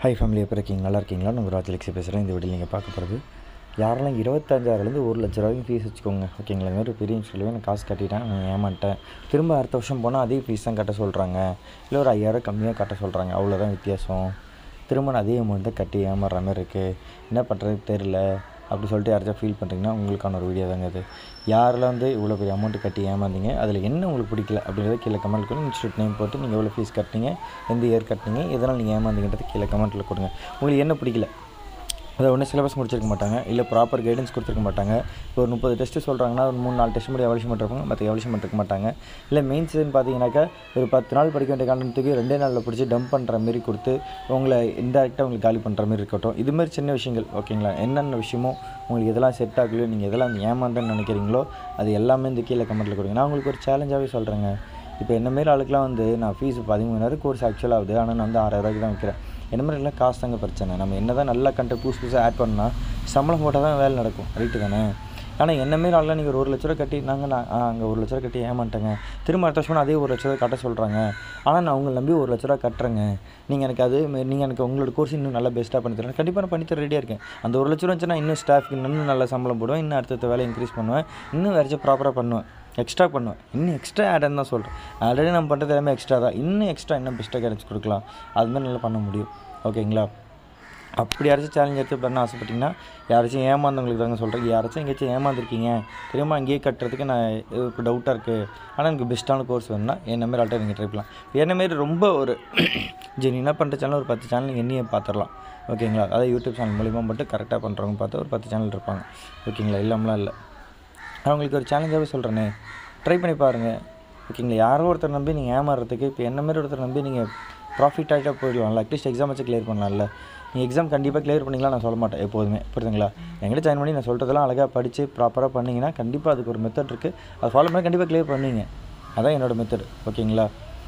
High family எப்படி இருக்கீங்க நல்லா இருக்கீங்களா நான் ராஜ் லெக்ஸி பேசுகிறேன் இந்த வீடியோ நீங்கள் பார்க்க போகிறது யாரெல்லாம் இருபத்தஞ்சாயிரலேருந்து ஒரு லட்ச ரூபாய்க்கு ஃபீஸ் வச்சுக்கோங்க ஓகேங்களா இந்த மாதிரி பெரிய சொல்லி நான் காசு கட்டிட்டேன் நான் ஏமாட்டேன் திரும்ப அடுத்த வருஷம் போனால் அதே ஃபீஸ் தான் கட்ட சொல்கிறாங்க இல்லை ஒரு ஐயாயிரம் கம்மியாக கட்ட சொல்கிறாங்க அவ்வளோதான் வித்தியாசம் திரும்ப நான் அதே அமௌண்ட் தான் கட்டி ஏமாறுற மாதிரி இருக்குது என்ன பண்ணுறது தெரில அப்படி சொல்லிட்டு யாராச்சும் ஃபீல் பண்ணுறீங்கன்னா உங்களுக்கான ஒரு வீடியோ தாங்க அது யாரெல்லாம் வந்து இவ்வளோ பெரிய அமௌண்ட்டு கட்டி ஏமாந்தீங்க அதில் என்ன உங்களுக்கு பிடிக்கல அப்படின்றத கீழே கமெண்ட் கொடுங்க இன்ஸ்டியூட் நேம் போட்டு நீங்கள் எவ்வளோ ஃபீஸ் கட்டினீங்க எந்த இயர் கட்டினீங்க எதனால் நீங்கள் ஏமாந்தீங்கன்றது கீழே கமெண்ட்டில் கொடுங்க உங்களுக்கு என்ன பிடிக்கல அதை ஒன்றும் சிலபஸ் முடிச்சிருக்க மாட்டாங்க இல்லை ப்ராப்பர் கைடன்ஸ் கொடுத்துருக்க மாட்டாங்க இப்போ ஒரு முப்பது டெஸ்ட்டு சொல்கிறாங்கன்னா ஒரு மூணு நாலு டெஸ்ட் மட்டும் எவலிஷன் பண்ணிருப்பாங்க மற்ற எவலிஷன் பண்ணிருக்க மாட்டாங்க இல்லை மெயின்ஸ்னு பார்த்தீங்கன்னாக்கா ஒரு பத்து நாள் படிக்க வேண்டிய காரணத்துக்கு ரெண்டே நாளில் பிடிச்சி டம்ப் பண்ணுற மாரி கொடுத்து உங்களை இன்டெரக்டாக உங்களுக்கு காலி பண்ணுற மாதிரி இருக்கட்டும் இது மாதிரி சின்ன விஷயங்கள் ஓகேங்களா என்னென்ன விஷயமோ உங்களுக்கு எதெல்லாம் செட் ஆகலையோ நீங்கள் எதெல்லாம் ஏமாந்தன்னு நினைக்கிறீங்களோ அது எல்லாமே இந்த கீழே கமெண்ட்டில் கொடுங்க நான் உங்களுக்கு ஒரு சேலஞ்சாகவே சொல்கிறேங்க இப்போ என்ன மாரி ஆளுக்கெலாம் வந்து நான் ஃபீஸ் பதிமூணாயிரம் கோர்ஸ் ஆக்சுவலாக ஆகுது ஆனால் நான் வந்து ஆறாயிரூவாய்க்கு தான் வைக்கிறேன் என்ன மாதிரி எல்லாம் காசு தாங்க பிரச்சனை நம்ம என்ன தான் நல்லா கண்ட புதுசு புதுசாக ஆட் பண்ணால் சம்பளம் போட்டால் தான் வேலை நடக்கும் ரைட்டு தானே ஆனால் என்ன மாரி ஆளுலாம் நீங்கள் ஒரு லட்ச ரூபா கட்டி நாங்கள் நான் அங்கே ஒரு லட்ச ரூபா கட்டி ஏமாட்டேங்க திரும்ப அடுத்த வருஷம் அதே ஒரு லட்ச ரூபா கட்ட சொல்கிறாங்க ஆனால் நான் உங்களை நம்பி ஒரு லட்ச ரூபா கட்டுறேங்க நீங்கள் எனக்கு அது நீங்கள் எனக்கு உங்களோட கோர்ஸ் இன்னும் நல்லா பெஸ்ட்டாக பண்ணி தரேன் கண்டிப்பாக நான் பண்ணி தர ரெடியாக இருக்கேன் அந்த ஒரு லட்ச ரூபா இருந்துச்சுன்னா இன்னும் ஸ்டாஃப்க்கு இன்னும் நல்லா சம்பளம் போடுவேன் இன்னும் அடுத்த வேலை இன்க்ரீஸ் பண்ணுவேன் இன்னும் வேறு ப்ராப்பராக பண்ணுவேன் எக்ஸ்ட்ரா பண்ணுவேன் இன்னும் எக்ஸ்ட்ரா ஆடுன்னு தான் சொல்கிறேன் ஆல்ரெடி நம்ம பண்ணுறது எல்லாமே எக்ஸ்ட்ரா தான் இன்னும் எக்ஸ்ட்ரா இன்னும் பெஸ்ட்டாக கிடச்சி கொடுக்கலாம் அது மாதிரி நல்லா பண்ண முடியும் ஓகேங்களா அப்படி யாராச்சும் சேலஞ்ச் எடுத்து பண்ண ஆசைப்பட்டிங்கன்னா யாராச்சும் ஏமாந்தவங்களுக்கு தாங்க சொல்கிறேன் யாராச்சும் எங்கேயாச்சும் ஏமாந்துருக்கீங்க திரும்ப அங்கேயே கட்டுறதுக்கு நான் இப்போ டவுட்டாக இருக்குது ஆனால் எனக்கு பெஸ்ட்டான கோர்ஸ் வேணும்னா என்ன மாதிரி ஆல்ட்டர் நீங்கள் ட்ரை பண்ணலாம் என்ன மாரி ரொம்ப ஒரு ஜெனினாக பண்ணுற சேனல் ஒரு பத்து சேனல் எண்ணியை பார்த்துடலாம் ஓகேங்களா அதாவது யூடியூப் சேனல் மூலிமா மட்டும் கரெக்டாக பண்ணுறவங்க பார்த்தா ஒரு பத்து சேனல் இருப்பாங்க ஓகேங்களா இல்லாமலாம் இல்லை அவங்களுக்கு ஒரு சேலஞ்சாகவே சொல்கிறேனே ட்ரை பண்ணி பாருங்கள் ஓகேங்களா யாரோ ஒருத்தர் நம்பி நீங்கள் ஏமாறுறதுக்கு இப்போ என்ன மாதிரி ஒருத்தர் நம்பி நீங்கள் ப்ராஃபிட் ஆகிட்டா போயிடலாம்ல அட்லீஸ்ட் எக்ஸாம் வச்சு கிளியர் பண்ணலாம்ல நீங்கள் எக்ஸாம் கண்டிப்பாக கிளியர் பண்ணிக்கலாம் நான் சொல்ல மாட்டேன் எப்போதுமே புரியுதுங்களா எங்கிட்ட ஜாயின் பண்ணி நான் சொல்கிறதெல்லாம் அழகாக படித்து ப்ராப்பராக பண்ணிங்கன்னா கண்டிப்பாக அதுக்கு ஒரு மெத்தட் இருக்குது அதை ஃபாலோ பண்ணி கண்டிப்பாக கிளியர் பண்ணுவீங்க அதான் என்னோடய மெத்தட் ஓகேங்களா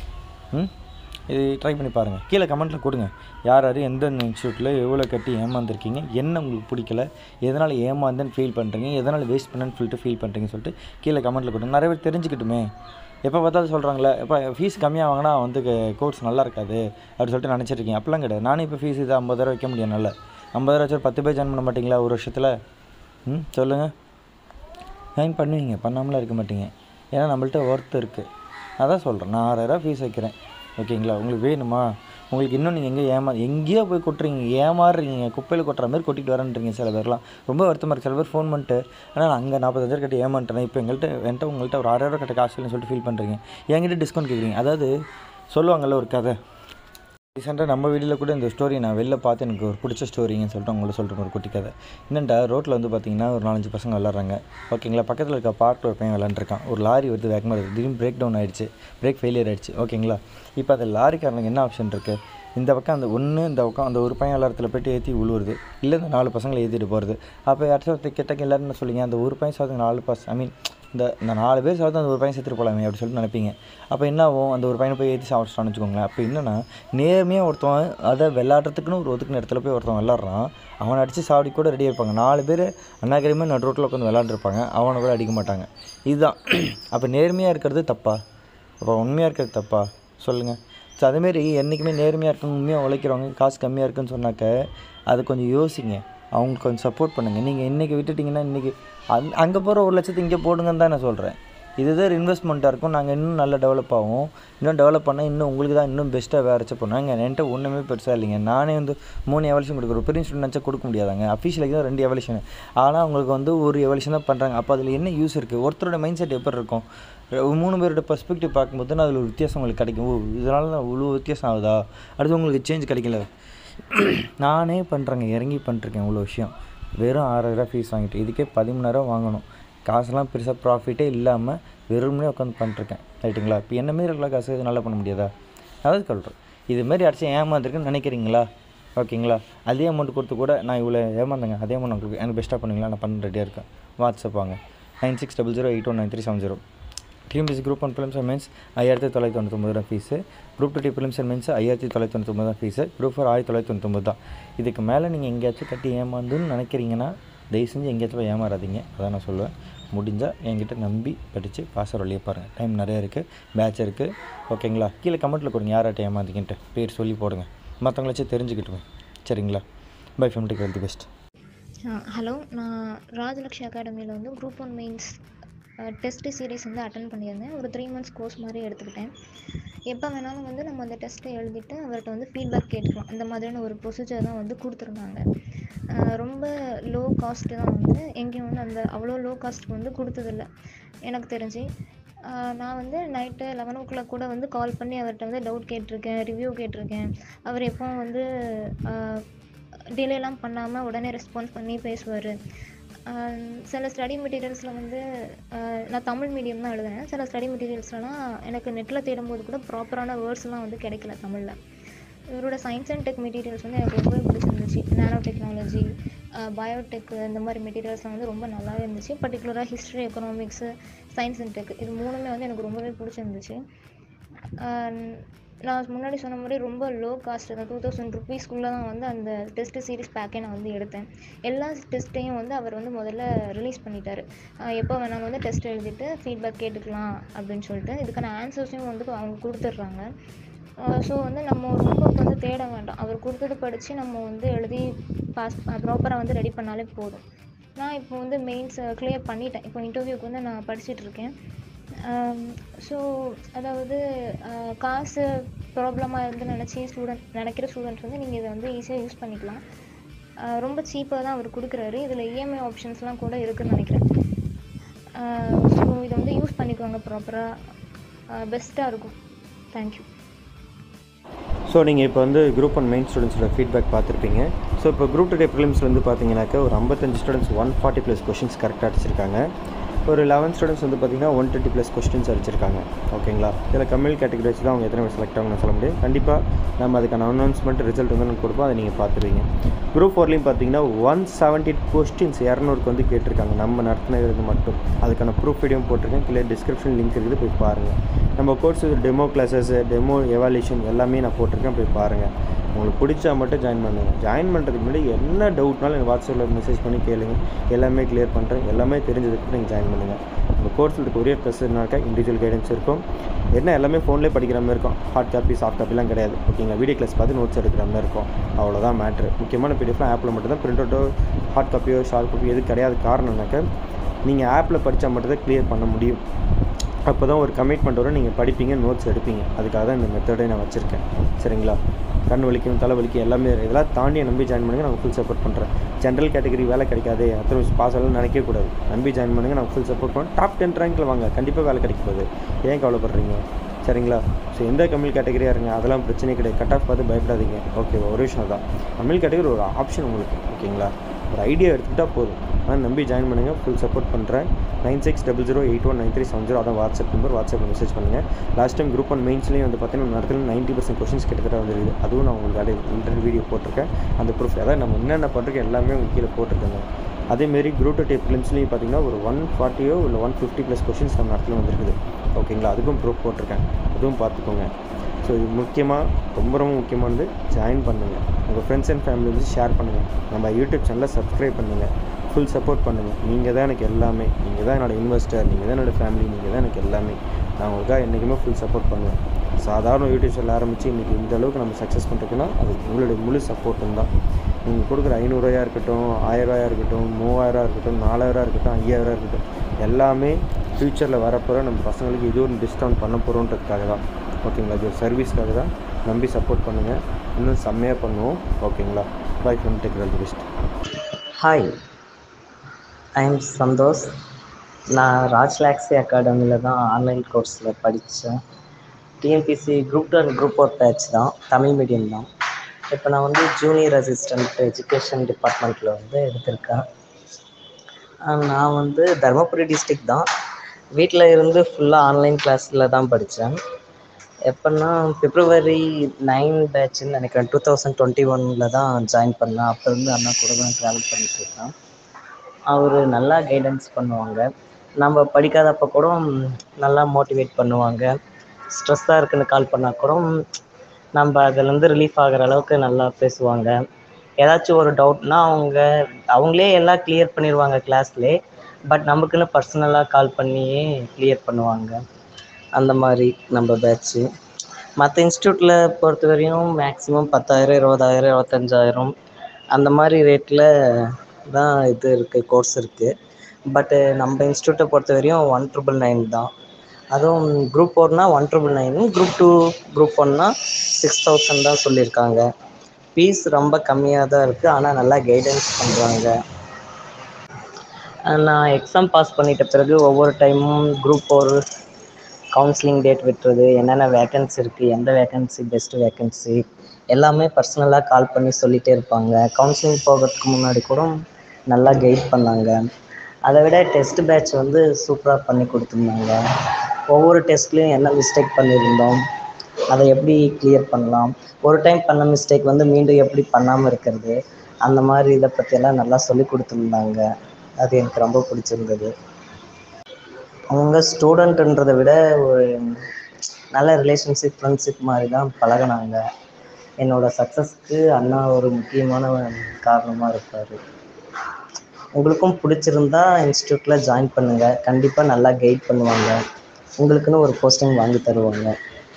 ம் இது ட்ரை பண்ணி பாருங்கள் கீழே கமெண்ட்டில் கொடுங்க யார் யார் எந்தெந்த இன்ஸ்டியூட்டில் எவ்வளோ கட்டி ஏமாந்துருக்கீங்க என்ன உங்களுக்கு பிடிக்கல எதனால் ஏமாந்தேன்னு ஃபீல் பண்ணுறீங்க எதனால் வேஸ்ட் பண்ணேன்னு சொல்லிட்டு ஃபீல் பண்ணுறீங்கன்னு சொல்லிட்டு கீழே கமெண்ட்டில் கொடுங்க நிறைய பேர் தெரிஞ்சுக்கிட்டுமே எப்போ பார்த்தாலும் சொல்கிறாங்களே இப்போ ஃபீஸ் கம்மியாக வாங்கினா வந்து கோர்ஸ் நல்லா இருக்காது அப்படின்னு சொல்லிட்டு நினச்சிட்டு இருக்கீங்க அப்போலாம் கிடையாது நானும் இப்போ ஃபீஸ் இது ஐம்பதாயிரம் வைக்க முடியும் நல்ல ஐம்பதாயிரம் வச்சு ஒரு பத்து பேர் ஜாயின் பண்ண மாட்டிங்களா ஒரு வருஷத்தில் ம் சொல்லுங்கள் ஜாயின் பண்ணுவீங்க பண்ணாமலாம் இருக்க மாட்டீங்க ஏன்னா நம்மள்ட்ட ஒர்த் இருக்குது அதான் சொல்கிறேன் நான் ஆறாயிரம் ஃபீஸ் வைக்கிறேன் ஓகேங்களா உங்களுக்கு வேணுமா உங்களுக்கு இன்னும் நீங்கள் எங்கே ஏமா எங்கேயோ போய் கொட்டுறீங்க ஏமாறுறீங்க குப்பையில் கொட்டுற மாதிரி கொட்டிட்டு வரேன்றீங்க சில பேர்லாம் ரொம்ப வருத்தமாக இருக்குது சில பேர் ஃபோன் பண்ணிட்டு ஆனால் நான் அங்கே நாற்பத்தஞ்சாயிரம் கட்டி ஏமாட்டேன் இப்போ எங்கள்கிட்ட என்கிட்ட உங்கள்கிட்ட ஒரு ஆறாயிரம் கட்ட காசு இல்லைன்னு சொல்லிட்டு ஃபீல் பண்ணுறீங்க என்கிட்ட டிஸ்கவுண்ட் கேட்குறீங்க அதாவது சொல்லுவாங்கள்ல ஒரு கதை ரீசெண்டாக நம்ம வீடியோவில் கூட இந்த ஸ்டோரி நான் வெளில பார்த்து எனக்கு ஒரு பிடிச்ச ஸ்டோரிங்கன்னு சொல்லிட்டு உங்கள்ட்ட சொல்கிறேன் ஒரு குட்டி கதை என்னென்டா ரோட்டில் வந்து பார்த்தீங்கன்னா ஒரு நாலஞ்சு பசங்க விளாட்றாங்க ஓகேங்களா பக்கத்தில் இருக்க பார்க்கில் ஒரு பையன் விளாண்டுருக்கான் ஒரு லாரி வந்து வேகமாக இருக்குது திடீர்னு பிரேக் டவுன் ஆகிடுச்சு பிரேக் ஃபெயிலியர் ஆகிடுச்சு ஓகேங்களா இப்போ அந்த லாரிக்காரனுக்கு என்ன ஆப்ஷன் இருக்குது இந்த பக்கம் அந்த ஒன்று இந்த பக்கம் அந்த ஒரு பையன் விளாட்றதுல போய்ட்டு ஏற்றி விழுவுறது இல்லை இந்த நாலு பசங்களை ஏற்றிட்டு போகிறது அப்போ யாராச்சும் ஒருத்தர் கிட்டக்க எல்லாரும் என்ன சொல்லிங்க அந்த ஒரு பையன் சாதம் நாலு பஸ் ஐ மீன் இந்த இந்த நாலு பேர் சாப்பிட்டு அந்த ஒரு பையன் செத்துட்டு போகலாமே அப்படி சொல்லிட்டு நினைப்பீங்க அப்போ என்ன ஆகும் அந்த ஒரு பையனை போய் ஏற்றி சாப்பிட்டான்னு வச்சுக்கோங்களேன் அப்போ என்னென்னா நேர்மையாக ஒருத்தவன் அதை விளாட்றதுக்குன்னு ஒரு ஒதுக்குன இடத்துல போய் ஒருத்தவன் விளாட்றான் அவனை அடித்து சாவடி கூட ரெடியாக இருப்பாங்க நாலு பேர் அண்ணாக்கிரமே நடு ரோட்டில் உட்காந்து விளாண்டுருப்பாங்க அவனை கூட அடிக்க மாட்டாங்க இதுதான் அப்போ நேர்மையாக இருக்கிறது தப்பா அப்போ உண்மையாக இருக்கிறது தப்பா சொல்லுங்கள் ஸோ அதேமாரி என்றைக்குமே நேர்மையாக இருக்கணும் உண்மையாக உழைக்கிறவங்க காசு கம்மியாக இருக்குன்னு சொன்னாக்க அதை கொஞ்சம் யோசிங்க அவங்களுக்கு கொஞ்சம் சப்போர்ட் பண்ணுங்கள் நீங்கள் இன்றைக்கி விட்டுட்டிங்கன்னா இன்றைக்கி அந் அங்கே போகிற ஒரு லட்சத்து இங்கே போடுங்கன்னு தான் நான் சொல்கிறேன் இதுதான் இன்வெஸ்ட்மெண்ட்டாக இருக்கும் நாங்கள் இன்னும் நல்லா டெவலப் ஆகும் இன்னும் டெவலப் பண்ணால் இன்னும் உங்களுக்கு தான் இன்னும் பெஸ்ட்டாக வேறு பண்ணுவாங்க என்கிட்ட ஒன்றுமே பெருசாக இல்லைங்க நானே வந்து மூணு எவல்யூஷன் கொடுக்குறேன் பெரிய ஸ்டூடெண்ட் நினச்சா கொடுக்க முடியாதாங்க அஃபீஷியலுக்கு தான் ரெண்டு எவல்யூஷன் ஆனால் அவங்களுக்கு வந்து ஒரு எவல்யூஷன் தான் பண்ணுறாங்க அப்போ அதில் என்ன யூஸ் இருக்குது ஒருத்தரோட மைண்ட் செட் எப்படி இருக்கும் மூணு பேரோட பர்ஸ்பெக்டிவ் பார்க்கும்போது அதில் ஒரு வித்தியாசம் உங்களுக்கு கிடைக்கும் ஓ இதனால தான் இவ்வளோ வித்தியாசம் ஆகுதா அடுத்து உங்களுக்கு சேஞ்ச் கிடைக்கல நானே பண்ணுறேங்க இறங்கி பண்ணிருக்கேன் இவ்வளோ விஷயம் வெறும் ஆறாயிரம் ஃபீஸ் வாங்கிட்டு இதுக்கே பதிமூணாயிரம் வாங்கணும் காசுலாம் பெருசாக ப்ராஃபிட்டே இல்லாமல் வெறுமனே உட்காந்து பண்ணிருக்கேன் ரைட்டுங்களா இப்போ என்ன மாரி இருக்கலாம் காசு இது நல்லா பண்ண முடியாதா அதாவது சொல்கிறேன் இதுமாரி அடிச்சு ஏமாந்துருக்குன்னு நினைக்கிறீங்களா ஓகேங்களா அதே அமௌண்ட் கொடுத்து கூட நான் இவ்வளோ ஏமாந்தேங்க அதே அமௌண்ட் உங்களுக்கு எனக்கு பெஸ்ட்டாக பண்ணுவீங்களா நான் பண்ண ரெடியாக இருக்கேன் வாட்ஸ்அப் வாங்க nine six double zero eight one nine three seven zero TNPSC group one prelims and mains ஐயாயிரத்தி தொள்ளாயிரத்தி தொண்ணூத்தொம்பது ரூபா ஃபீஸு குரூப் டூ டி ஃபிலிம்ஸ் அண்ட் மென்ஸ் ஐயாயிரத்தி தொள்ளாயிரத்தி தொண்ணூத்தொம்பது தான் ஃபீஸு குரூப் ஃபோர் ஆயிரத்தி தொள்ளாயிரத்தி தொண்ணூத்தொம்பது தான் இதுக்கு மேலே நீங்கள் எங்கேயாச்சும் கட்டி ஏமாந்துன்னு நினைக்கிறீங்கன்னா தயவு செஞ்சு எங்கேயாச்சும் போய் ஏமாறாதீங்க அதான் நான் சொல்லுவேன் முடிஞ்சால் என்கிட்ட நம்பி படித்து பாஸ் வழியே பாருங்கள் டைம் நிறையா இருக்குது பேட்ச் இருக்குது ஓகேங்களா கீழே கமெண்ட்டில் கொடுங்க யார்கிட்ட ஏமாந்தீங்கன்ட்டு பேர் சொல்லி போடுங்க மற்றவங்கள வச்சு தெரிஞ்சுக்கிட்டுமே சரிங்களா பை ஃபேம் take all the best hello நான் ராஜலக்ஷ்மி அகாடமியில் வந்து group one mains test series வந்து அட்டன் பண்ணியிருந்தேன் ஒரு த்ரீ மந்த்ஸ் கோர்ஸ் மாதிரி எடுத்துக்கிட்டேன் எப்போ வேணாலும் வந்து நம்ம அந்த டெஸ்ட்டை எழுதிட்டு அவர்கிட்ட வந்து ஃபீட்பேக் கேட்டுக்கலாம் அந்த மாதிரியான ஒரு ப்ரொசீஜர் தான் வந்து கொடுத்துருந்தாங்க அஹ் ரொம்ப லோ காஸ்ட்டு தான் வந்து எங்கேயும் வந்து அந்த அவ்வளோ லோ காஸ்ட்டுக்கு வந்து கொடுத்ததில்ல எனக்கு தெரிஞ்சு அஹ் நான் வந்து நைட்டு லெவன் ஓ கிளாக் கூட வந்து கால் பண்ணி அவர்கிட்ட வந்து டவுட் கேட்டிருக்கேன் ரிவ்யூ கேட்டிருக்கேன் அவர் எப்போவும் வந்து டிலேலாம் பண்ணாமல் உடனே ரெஸ்பான்ஸ் பண்ணி பேசுவார் சில ஸ்டடி மெட்டீரியல்ஸில் வந்து ஆஹ் நான் தமிழ் மீடியம் தான் எழுதுனேன் சில ஸ்டடி மெட்டீரியல்ஸ்லாம் எனக்கு நெட்டில் தேடும்போது கூட ப்ராப்பரான வேர்ட்ஸ்லாம் வந்து கிடைக்கல தமிழில் இவரோட சயின்ஸ் அண்ட் டெக் மெட்டீரியல்ஸ் வந்து எனக்கு ரொம்பவே பிடிச்சிருந்துச்சு நானோ டெக்னாலஜி பயோடெக் இந்த மாதிரி மெட்டீரியல்ஸ்லாம் வந்து ரொம்ப நல்லாவே இருந்துச்சு பர்டிகுலராக history economics science and tech இது மூணுமே வந்து எனக்கு ரொம்பவே பிடிச்சிருந்துச்சு ஆஹ் நான் முன்னாடி சொன்ன மாதிரி ரொம்ப லோ காஸ்ட் தான் டூ தௌசண்ட் ருபீஸ்க்குள்ளே தான் வந்து அந்த டெஸ்ட் சீரிஸ் பேக்கே நான் வந்து எடுத்தேன் எல்லா டெஸ்ட்டையும் வந்து அவர் வந்து முதல்ல ரிலீஸ் பண்ணிட்டாரு ஆஹ் எப்போ வேணாலும் வந்து டெஸ்ட் எழுதிட்டு ஃபீட்பேக் கேட்டுக்கலாம் அப்படின்னு சொல்லிட்டு இதுக்கான ஆன்சர்ஸையும் வந்து அவங்க கொடுத்துட்றாங்க ஸோ வந்து நம்ம ரொம்ப வந்து தேட வேண்டாம் அவர் கொடுத்தது படித்து நம்ம வந்து எழுதி பாஸ் ப்ராப்பராக வந்து ரெடி பண்ணாலே போதும் நான் இப்போ வந்து மெயின்ஸ் கிளியர் பண்ணிட்டேன் இப்போ இன்டர்வியூக்கு வந்து நான் படிச்சுட்டு இருக்கேன் ஸோ அதாவது ஆஹ் காசு ப்ராப்ளமாக இருந்து நினச்சி ஸ்டூடெண்ட் நினைக்கிற ஸ்டூடெண்ட்ஸ் வந்து நீங்கள் இதை வந்து ஈஸியாக யூஸ் பண்ணிக்கலாம் ஆஹ் ரொம்ப சீப்பாக தான் அவர் கொடுக்குறாரு இதில் இஎம்ஐ ஆப்ஷன்ஸ்லாம் கூட இருக்குதுன்னு நினைக்கிறேன் ஸோ இதை வந்து யூஸ் பண்ணிக்கோங்க ப்ராப்பராக பெஸ்ட்டாக இருக்கும் தேங்க்யூ ஸோ நீங்கள் இப்போ வந்து குரூப் ஒன் மெயின் ஸ்டூடெண்ட்ஸோட ஃபீட்பேக் பார்த்துருப்பீங்க ஸோ இப்போ குரூப் டூ டே ப்ரிலிம்ஸ் வந்து பார்த்தீங்கன்னாக்கா ஒரு ஐம்பத்தஞ்சு students one forty plus questions கரெக்டாக அடிச்சிருக்காங்க ஒரு லெவன் ஸ்டூடெண்ட்ஸ் வந்து பார்த்தீங்கன்னா ஒன் டுவெண்ட்டி ப்ளஸ் கொஸ்டின்ஸ் அடிச்சிருக்காங்க ஓகேங்களா இதில் கம்மில் கேட்டகரி வச்சு தான் அவங்க எத்தனை பேர் செலக்ட் ஆகணும்னு சொல்ல முடியும் கண்டிப்பாக நம்ம அதுக்கான அனௌன்ஸ்மெண்ட் ரிசல்ட் வந்து நம்ம கொடுப்போம் அதை நீங்கள் பார்த்துருவீங்க குரூப் ஃபோர்லேயும் பார்த்தீங்கன்னா ஒன் செவன்ட்டி கொஸ்டின்ஸ் இரநூறுக்கு வந்து கேட்டிருக்காங்க நம்ம நடத்தினது மட்டும் அதுக்கான ப்ரூஃப் வீடியோ போட்டிருக்கேன் கீழே டிஸ்கிரிப்ஷன் லிங்க் இருக்குது போய் பாருங்கள் நம்ம course demo classes demo evaluation எல்லாமே நான் போட்டிருக்கேன் போய் பாருங்கள் உங்களுக்கு பிடிச்சா மட்டும் ஜாயின் பண்ணுங்கள் ஜாயின் பண்ணுறதுக்கு முன்னாடி என்ன டவுட்னாலும் எனக்கு வாட்ஸ்அப்பில் மெசேஜ் பண்ணி கேளுங்க எல்லாமே கிளியர் பண்ணுறேன் எல்லாமே தெரிஞ்சதுக்கு நீங்கள் ஜாயின் பண்ணுங்கள் உங்கள் கோர்ஸில் கொரியர் ப்ளஸ்னாக்கா இண்டிவிஜுவல் கைடன்ஸ் இருக்கும் என்ன எல்லாமே ஃபோன்லேயே படிக்கிற மாதிரி இருக்கும் ஹார்ட் காப்பி சாஃப்ட் காப்பிலாம் கிடையாது ஓகேங்களா வீடியோ கிளாஸ் பார்த்து நோட்ஸ் எடுக்கிற மாதிரி இருக்கும் அவ்வளோதான் மேட்ரு முக்கியமான பிடிஎஃப்லாம் ஆப்பில் மட்டும் தான் பிரிண்ட் அவுட்டோ ஹார்ட் காப்பியோ ஷார்ட் காப்பியோ எது கிடையாது காரணம்னாக்கா நீங்கள் ஆப்பில் படித்தா மட்டும் தான் கிளியர் பண்ண முடியும் அப்போ தான் ஒரு கமிட்மெண்ட் வரும் நீங்கள் படிப்பீங்க நோட்ஸ் எடுப்பீங்க அதுக்காக தான் இந்த மெத்தடை நான் வச்சுருக்கேன் சரிங்களா கண் வலிக்கும் தலை வலிக்கும் எல்லாமே இதெல்லாம் தாண்டி நம்பி ஜாயின் பண்ணுங்கள் நான் ஃபுல் சப்போர்ட் பண்ணுறேன் ஜென்ரல் கேட்டகரி வேலை கிடைக்காது அத்தனை பாஸ் ஆகலாம் நினைக்கவே கூடாது நம்பி ஜாயின் பண்ணுங்கள் நான் ஃபுல் சப்போர்ட் பண்ணுறேன் டாப் டென் ரேங்க்கில் வாங்க கண்டிப்பாக வேலை கிடைக்க போகுது ஏன் கவலைப்படுறீங்க சரிங்களா ஸோ எந்த கம்மில் கேட்டகரியாக இருங்க அதெல்லாம் பிரச்சனை கிடையாது கட் ஆஃப் பார்த்து பயப்படாதீங்க ஓகே ஒரு விஷயம் தான் கம்மில் கேட்டகரி ஒரு ஆப்ஷன் உங்களுக்கு ஓகேங்களா ஒரு ஐடியா எடுத்துக்கிட்டால் போதும் ஆனால் நம்பி ஜாயின் பண்ணுங்கள் ஃபுல் சப்போர்ட் பண்ணுறேன் nine six double zero eight one nine three seven zero அதான் வாட்ஸ்அப் நம்பர் வாட்ஸ்அப்பில் மெசேஜ் பண்ணுங்கள் லாஸ்ட் டைம் குரூப் ஒன் மெயின்ஸ்லேயும் வந்து பார்த்தீங்கன்னா நடத்துல நைன்ட்டி பர்சன்ட் கொஷின்ஸ் கிட்டத்தட்ட வந்துருக்குது அதுவும் நான் உங்களுக்கு அதை இன்டர்வியூ வீடியோ போட்டிருக்கேன் அந்த ப்ரூஃப் அதாவது நம்ம என்னென்ன பண்ணுறோம் எல்லாமே உங்களுக்கு கீழே போட்டிருக்கேங்க அதேமாரி குரூப் டூ டேப் ஃபிலிம்ஸ்லேயும் பார்த்தீங்கன்னா ஒரு ஒன் ஃபார்ட்டியோ இல்லை ஒன் ஃபிஃப்டி ப்ளஸ் கொஷின்ஸ் நம்ம இடத்துல வந்துருக்குது ஓகேங்களா அதுக்கும் ப்ரூஃப் போட்டிருக்கேன் அதுவும் பார்த்துக்கோங்க ஸோ இது முக்கியமாக ரொம்ப ரொம்ப முக்கியமானது ஜாயின் பண்ணுங்கள் உங்கள் ஃப்ரெண்ட்ஸ் அண்ட் ஃபேமிலி வந்து ஷேர் பண்ணுங்கள் நம்ம யூடியூப் சேனலை சப்ஸ்கிரைப் பண்ணுங்கள் ஃபுல் சப்போர்ட் பண்ணுங்கள் நீங்கள் தான் எனக்கு எல்லாமே நீங்கள் தான் என்னோடய இன்வெஸ்டர் நீங்கள் தான் என்னோடய ஃபேமிலி நீங்கள் தான் எனக்கு எல்லாமே நான் உங்களுக்காக என்றைக்குமே ஃபுல் சப்போர்ட் பண்ணுவேன் சாதாரண யூடியூப் சேனல் ஆரம்பித்து இன்றைக்கி இந்த அளவுக்கு நம்ம சக்ஸஸ் பண்ணுறதுக்குன்னா அது உங்களுடைய முழு சப்போர்ட்டும் தான் நீங்கள் கொடுக்குற ஐநூறுரூவாயா இருக்கட்டும் ஆயிரரூவாயா இருக்கட்டும் மூவாயிரரூவா இருக்கட்டும் நாலாயிரரூவா இருக்கட்டும் ஐயாயிரரூவா இருக்கட்டும் எல்லாமே ஃப்யூச்சரில் வரப்போகிற நம்ம பசங்களுக்கு இது ஒரு டிஸ்கவுண்ட் பண்ண போகிறோன்றதுக்காக தான் ஓகேங்களா இது ஒரு சர்வீஸ்க்காக தான் நம்பி சப்போர்ட் பண்ணுங்கள் இன்னும் செம்மையாக பண்ணுவோம் ஓகேங்களா bye from take the best hi I am Santhosh நான் ராஜ்லாக்ஸி அகாடமியில் தான் ஆன்லைன் கோர்ஸில் படித்தேன் TNPSC group two and group four batch தான் தமிழ் மீடியம் தான் இப்போ நான் வந்து ஜூனியர் அசிஸ்டண்ட் எஜுகேஷன் டிபார்ட்மெண்ட்டில் வந்து எடுத்திருக்கேன் அஹ் நான் வந்து தருமபுரி டிஸ்ட்ரிக்ட் தான் வீட்டில் இருந்து ஃபுல்லாக ஆன்லைன் கிளாஸில் தான் படித்தேன் எப்போன்னா பிப்ரவரி நைன் பேட்ச்னு நினைக்கிறேன் டூ தௌசண்ட் டுவெண்ட்டி ஒனில் தான் ஜாயின் பண்ணேன் அப்போ இருந்து அண்ணா கூட தான் ட்ராவல் பண்ணிகிட்ருக்கேன் அவர் நல்லா கைடன்ஸ் பண்ணுவாங்க நம்ம படிக்காதப்போ கூட நல்லா மோட்டிவேட் பண்ணுவாங்க ஸ்ட்ரெஸ்ஸாக இருக்குன்னு கால் பண்ணால் கூட நம்ம அதுலேருந்து ரிலீஃப் ஆகிற அளவுக்கு நல்லா பேசுவாங்க ஏதாச்சும் ஒரு டவுட்னா அவங்க அவங்களே எல்லாம் கிளியர் பண்ணிடுவாங்க கிளாஸ்லேயே பட் நமக்குன்னு பர்சனலாக கால் பண்ணியே கிளியர் பண்ணுவாங்க அந்த மாதிரி நம்ம பேட்ச்சு மற்ற இன்ஸ்டியூட்டில் பொறுத்த வரையும் மேக்ஸிமம் பத்தாயிரம் இருபதாயிரம் இருபத்தஞ்சாயிரம் அந்த மாதிரி ரேட்டில் தான் இது இருக்குது கோர்ஸ் இருக்குது பட்டு நம்ம இன்ஸ்டியூட்டை பொறுத்த வரையும் ஒன் ட்ரிபிள் நைன் தான் அதுவும் குரூப் ஃபோர்னால் one triple nine group two group ஒன்னா சிக்ஸ் தௌசண்ட் தான் சொல்லியிருக்காங்க ஃபீஸ் ரொம்ப கம்மியாக தான் இருக்குது ஆனால் நல்லா கைடன்ஸ் பண்ணுறாங்க நான் எக்ஸாம் பாஸ் பண்ணிட்ட பிறகு ஒவ்வொரு டைமும் குரூப் ஃபோர் கவுன்சிலிங் டேட் விட்டுறது என்னென்ன வேக்கன்சி இருக்குது எந்த வேக்கன்சி பெஸ்ட்டு வேக்கன்சி எல்லாமே பர்சனலாக கால் பண்ணி சொல்லிகிட்டே இருப்பாங்க கவுன்சிலிங் போகிறதுக்கு முன்னாடி கூட நல்லா கைட் பண்ணாங்க அதை விட டெஸ்ட் பேட்ச் வந்து சூப்பராக பண்ணி கொடுத்துருந்தாங்க ஒவ்வொரு டெஸ்ட்லேயும் என்ன மிஸ்டேக் பண்ணியிருந்தோம் அதை எப்படி கிளியர் பண்ணலாம் ஒரு டைம் பண்ண மிஸ்டேக் வந்து மீண்டும் எப்படி பண்ணாமல் இருக்கிறது அந்த மாதிரி இதை பற்றியெல்லாம் நல்லா சொல்லி கொடுத்துருந்தாங்க அது எனக்கு ரொம்ப பிடிச்சிருந்தது அவங்க ஸ்டூடெண்ட்டுன்றதை விட ஒரு நல்ல ரிலேஷன்ஷிப் ஃப்ரெண்ட்ஷிப் மாதிரி தான் பழகுனாங்க என்னோடய சக்ஸஸ்க்கு அண்ணா ஒரு முக்கியமான காரணமாக இருப்பார் உங்களுக்கும் பிடிச்சிருந்தா இன்ஸ்டியூட்டில் ஜாயின் பண்ணுங்கள் கண்டிப்பாக நல்லா கைட் பண்ணுவாங்க உங்களுக்குன்னு ஒரு போஸ்டிங் வாங்கி தருவாங்க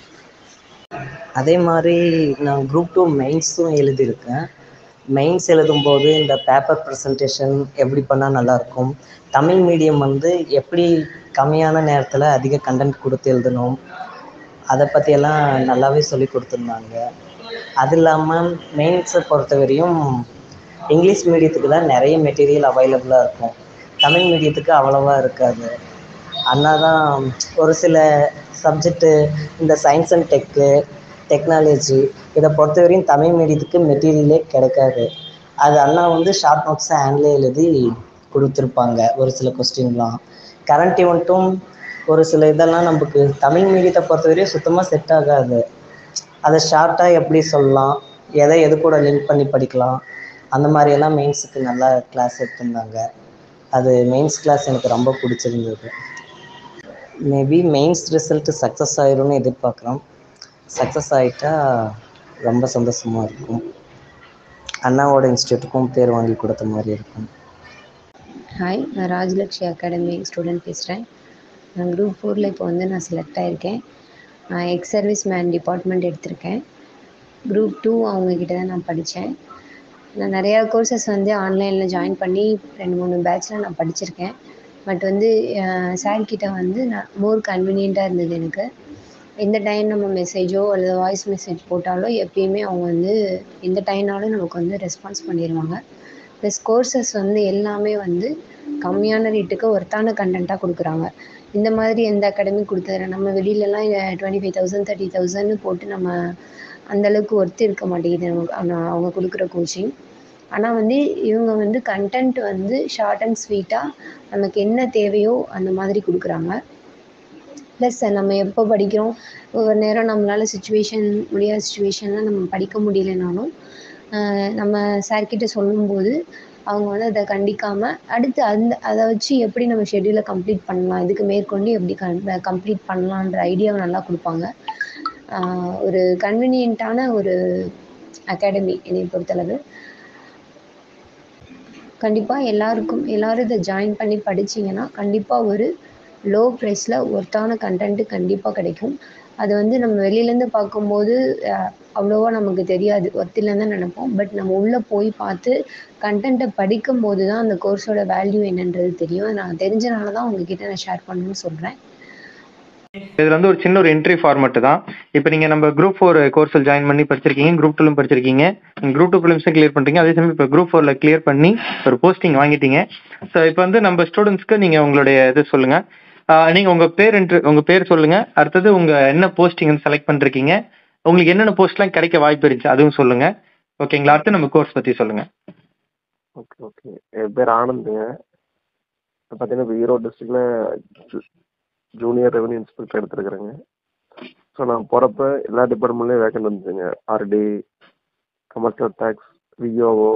அதே மாதிரி நான் குரூப் டூ மெயின்ஸும் எழுதியிருக்கேன் மெயின்ஸ் எழுதும்போது இந்த பேப்பர் ப்ரெசன்டேஷன் எப்படி பண்ணால் நல்லாயிருக்கும் தமிழ் மீடியம் வந்து எப்படி கம்மியான நேரத்தில் அதிக கண்டென்ட் கொடுத்து எழுதணும் அதை பற்றியெல்லாம் நல்லாவே சொல்லி கொடுத்துருந்தாங்க அது இல்லாமல் மெயின்ஸை பொறுத்தவரையும் இங்கிலீஷ் மீடியத்துக்கு தான் நிறைய மெட்டீரியல் அவைலபிளாக இருக்கும் தமிழ் மீடியத்துக்கு அவ்வளோவா இருக்காது அண்ணா தான் ஒரு சில சப்ஜெக்ட்டு இந்த சயின்ஸ் அண்ட் டெக்கு டெக்னாலஜி இதை பொறுத்தவரையும் தமிழ் மீடியத்துக்கு மெட்டீரியலே கிடைக்காது அது அண்ணா வந்து ஷார்ட் நோட்ஸை ஹேண்ட்லேயே எழுதி கொடுத்துருப்பாங்க ஒரு சில கொஸ்டின்லாம் கரண்ட் இவெண்ட்டும் ஒரு சில இதெல்லாம் நமக்கு தமிழ் மீடியத்தை பொறுத்தவரையும் சுத்தமாக செட் ஆகாது அதை ஷார்ட்டாக எப்படி சொல்லலாம் எதை எது கூட லிங்க் பண்ணி படிக்கலாம் அந்த மாதிரியெல்லாம் மெயின்ஸுக்கு நல்லா கிளாஸ் எடுத்திருந்தாங்க அது மெயின்ஸ் கிளாஸ் எனக்கு ரொம்ப பிடிச்சிருந்தது மேபி மெயின்ஸ் ரிசல்ட்டு சக்ஸஸ் ஆயிரும்னு எதிர்பார்க்குறோம் சக்ஸஸ் ஆகிட்டா ரொம்ப சந்தோஷமாக இருக்கும் அண்ணாவோட இன்ஸ்டியூட்டுக்கும் பேர் வாங்கி கொடுத்த மாதிரி இருக்கும் ஹாய் நான் ராஜலக்ஷ்மி அகாடமி ஸ்டூடெண்ட் பேசுகிறேன் நான் குரூப் ஃபோரில் இப்போ வந்து நான் செலக்ட் ஆகியிருக்கேன் நான் எக்ஸ் சர்வீஸ் மேன் டிபார்ட்மெண்ட் எடுத்திருக்கேன் குரூப் டூ அவங்கக்கிட்ட தான் நான் படித்தேன் நான் நிறையா கோர்சஸ் வந்து ஆன்லைனில் ஜாயின் பண்ணி ரெண்டு மூணு பேட்ச்சில் நான் படிச்சிருக்கேன் பட் வந்து சார் கிட்ட வந்து நான் மோர் கன்வீனியண்ட்டாக இருந்தது எனக்கு எந்த டைம் நம்ம மெசேஜோ அல்லது வாய்ஸ் மெசேஜ் போட்டாலோ எப்பயுமே அவங்க வந்து எந்த டைம்னாலும் நமக்கு வந்து ரெஸ்பான்ஸ் பண்ணிடுவாங்க ப்ளஸ் கோர்சஸ் வந்து எல்லாமே வந்து கம்மியான ரேட்டுக்கு ஒர்த்தான கண்டென்ட்டாக கொடுக்குறாங்க இந்த மாதிரி எந்த அகாடமி கொடுத்ததில்ல நம்ம வெளியிலலாம் டுவெண்ட்டி ஃபைவ் தௌசண்ட் தேர்ட்டி தௌசண்ட்னு போட்டு நம்ம அந்தளவுக்கு ஒர்த்து இருக்க மாட்டேங்குது நமக்கு ஆனால் அவங்க கொடுக்குற கோச்சிங் ஆனால் வந்து இவங்க வந்து கண்டென்ட் வந்து ஷார்ட் அண்ட் ஸ்வீட்டாக நமக்கு என்ன தேவையோ அந்த மாதிரி கொடுக்குறாங்க ப்ளஸ் நம்ம எப்போ படிக்கிறோம் ஒவ்வொரு நேரம் நம்மளால் சுச்சுவேஷன் முடியாத சுச்சுவேஷனில் நம்ம படிக்க முடியலைனாலும் நம்ம சார்கிட்ட சொல்லும்போது அவங்க வந்து அதை கண்டிக்காமல் அடுத்து அந்த அதை வச்சு எப்படி நம்ம ஷெட்யூலை கம்ப்ளீட் பண்ணலாம் இதுக்கு மேற்கொண்டு எப்படி கம் கம்ப்ளீட் பண்ணலான்ற ஐடியாவை நல்லா கொடுப்பாங்க ஒரு கன்வீனியண்ட்டான ஒரு அகாடமி என்னை பொறுத்தளவு கண்டிப்பாக எல்லாருக்கும் எல்லோரும் இதை ஜாயின் பண்ணி படிச்சிங்கன்னா கண்டிப்பாக ஒரு லோ ப்ரைஸில் ஒர்த்தான கண்டென்ட்டு கண்டிப்பாக கிடைக்கும் அது வந்து நம்ம வெளியிலேருந்து பார்க்கும்போது அவ்வளோவா நமக்கு தெரியாது ஒர்த்தில்லைன்னு தான் நினைப்போம் பட் நம்ம உள்ளே போய் பார்த்து கண்டென்ட்டை படிக்கும் போது தான் அந்த கோர்ஸோட வேல்யூ என்னன்றது தெரியும் நான் தெரிஞ்சனால தான் உங்ககிட்ட நான் ஷேர் பண்ணணும்னு சொல்கிறேன் இதில் வந்து ஒரு சின்ன ஒரு என்ட்ரி ஃபார்மெட் தான் இப்போ நீங்கள் நம்ம குரூப் ஃபோர் கோர்ஸில் ஜாயின் பண்ணி படிச்சிருக்கீங்க குரூப் டூலும் படிச்சிருக்கீங்க குரூப் டூ ப்ரிலிம்ஸும் கிளியர் பண்ணுறீங்க அதே சமயம் இப்போ குரூப் ஃபோரில் கிளியர் பண்ணி ஒரு போஸ்டிங் வாங்கிட்டீங்க ஸோ இப்போ வந்து நம்ம ஸ்டூடெண்ட்ஸ்க்கு நீங்கள் உங்களுடைய இது சொல்லுங்கள் நீங்கள் உங்கள் பேர் என்ட்ரு உங்கள் பேர் சொல்லுங்கள் அடுத்தது உங்கள் என்ன போஸ்டிங் வந்து செலக்ட் பண்ணிருக்கீங்க உங்களுக்கு என்னென்ன போஸ்ட்லாம் கிடைக்க வாய்ப்பு இருந்துச்சு அதுவும் சொல்லுங்கள் ஓகேங்களா அடுத்து நம்ம கோர்ஸ் பற்றி சொல்லுங்கள் ஓகே ஓகே என் பேர் ஆனந்துங்க இப்போ பார்த்தீங்கன்னா இப்போ ஈரோடு டிஸ்ட்ரிக்டில் ஜூனியர் ரெவன்யூ இன்ஸ்பெக்டர் எடுத்துருக்குறேங்க ஸோ நான் போகிறப்ப எல்லா டிபார்ட்மெண்ட்லேயும் வேக்கண்ட் வந்துச்சுங்க RT commercial tax VAO